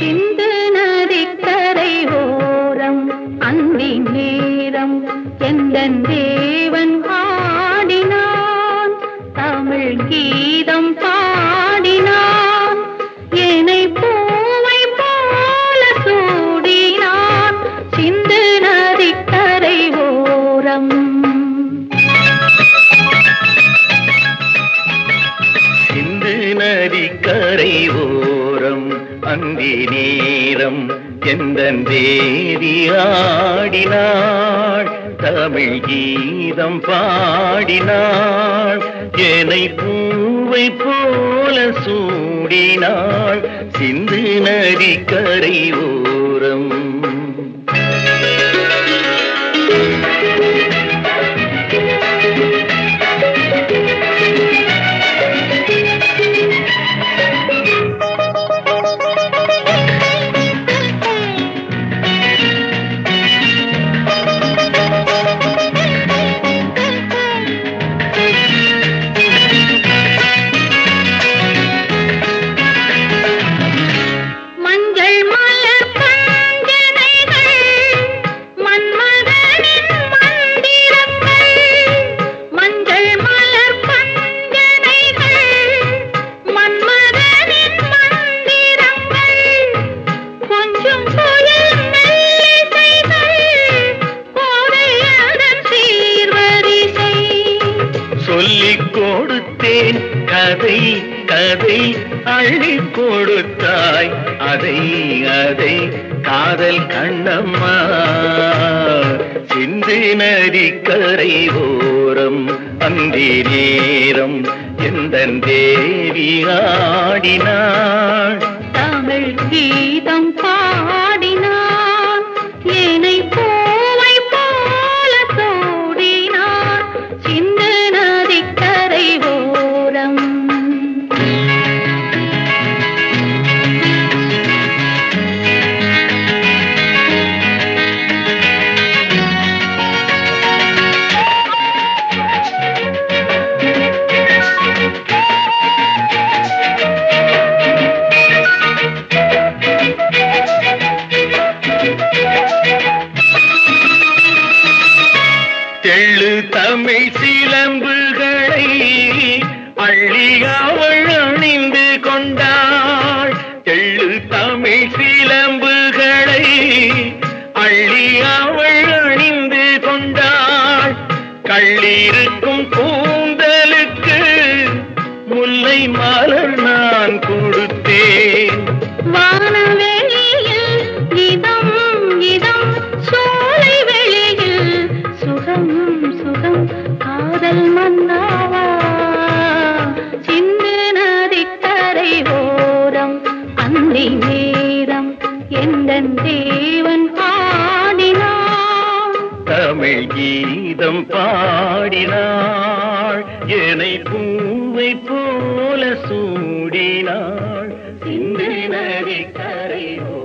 சிந்து நதிக்கரை ஓரம் அந்தி நேரம் எந்தன் தேவன் ஆடினான் தமிழ் கீதம் பாடினான் என்னை பூவை போல சூடினான் சிந்து நதிக்கரை ஓரம் சிந்து நதிக்கரை ஓரம் அந்தி நேரம் எந்த தேவி ஆடினாள் தமிழ் கீதம் பாடினாள் என்னை பூவை போல சூடினாள் சிந்து நதிக்கரை ஓரம் மஞ்சள் மலர் பஞ்சனைகள் மன்மதனின் மந்திரங்கள் மஞ்சள் மலர் பஞ்சனைகள் மன்மதனின் மந்திரங்கள் கொஞ்சம் புயல் மெல்லிசைகள் கோதையதன் சீர்வரிசை சொல்லிக் கொடுத்தேன் கதை கதை அள்ளி கொடுத்தாய் அதை அதை காதல் கண்ணம்மா சிந்து நதிக்கரை ஓரம் அந்தி நேரம் எந்த தேவி ஆடினாள் தமிழ் கீதம் பாடினான் என்னை பூவை போல சூடினான் சிந்து நதிக்கரை ஓரம் தெள்ளு தமிழ் சிலம்புகளை அள்ளி அவள் அணிந்து கொண்டாள் தெள்ளு தமிழ் சிலம்புகளை அள்ளி அவள் அணிந்து கொண்டாள் கள்ளிருக்கும் கூந்தலுக்கு முல்லை மலர் நான் கொடுத்தேன் வானவெளியில் இதம் இதம் சோலை வெளியில் சுகம் சுகம் காதல் மன்னாவா சிந்து நதிக்கரை ஓரம் அந்தி நேரம் எந்தன் தேவன் பாடினான் தமிழ் கீதம் பாடினாள் என்னை பூவை போல சூடினாள் சிந்து நதி கரை